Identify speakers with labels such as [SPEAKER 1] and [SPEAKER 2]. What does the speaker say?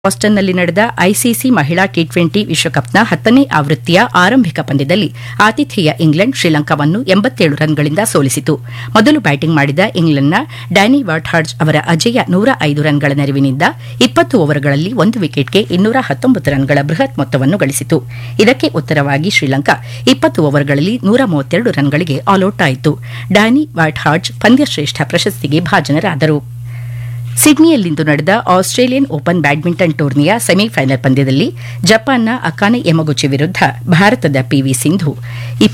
[SPEAKER 1] ಬಾಸ್ಟನ್ನಲ್ಲಿ ನಡೆದ ಐಸಿಸಿ ಮಹಿಳಾ T twenty ವಿಶ್ವಕಪ್ನ ಹತ್ತನೇ ಆವೃತ್ತಿಯ ಆರಂಭಿಕ ಪಂದ್ಯದಲ್ಲಿ ಆತಿಥೇಯ ಇಂಗ್ಲೆಂಡ್ ಶ್ರೀಲಂಕಾವನ್ನು ಎಂಬತ್ತೇಳು ರನ್ಗಳಿಂದ ಸೋಲಿಸಿತು ಮೊದಲು ಬ್ಯಾಟಿಂಗ್ ಮಾಡಿದ ಇಂಗ್ಲೆಂಡ್ನ ಡ್ಯಾನಿ ವಾಟ್ಹಾರ್ಜ್ ಅವರ ಅಜೇಯ ನೂರ ಐದು ರನ್ಗಳ ನೆರವಿನಿಂದ ಇಪ್ಪತ್ತು ಓವರ್ಗಳಲ್ಲಿ ಒಂದು ವಿಕೆಟ್ಗೆ ಇನ್ನೂರ ಹತ್ತೊಂಬತ್ತು ರನ್ಗಳ ಬೃಹತ್ ಮೊತ್ತವನ್ನು ಗಳಿಸಿತು ಇದಕ್ಕೆ ಉತ್ತರವಾಗಿ ಶ್ರೀಲಂಕಾ ಇಪ್ಪತ್ತು ಓವರ್ಗಳಲ್ಲಿ ನೂರ ಮೂವತ್ತೆರಡು ರನ್ಗಳಿಗೆ ಆಲ್ಔಟ್ ಆಯಿತು ಡ್ಯಾನಿ ವಾಟ್ಹಾರ್ಜ್ ಪಂದ್ಯಶ್ರೇಷ್ಠ ಪ್ರಶಸ್ತಿಗೆ ಭಾಜನರಾದರು ಸಿಡ್ನಿಯಲ್ಲಿಂದು ನಡೆದ ಆಸ್ಟ್ರೇಲಿಯನ್ ಓಪನ್ ಬ್ಯಾಡ್ಮಿಂಟನ್ ಟೂರ್ನಿಯ ಸೆಮಿಫೈನಲ್ ಪಂದ್ಯದಲ್ಲಿ ಜಪಾನ್ನ ಅಕಾನೆ ಯಮಗುಚಿ ವಿರುದ್ಧ ಭಾರತದ ಪಿವಿ ಸಿಂಧು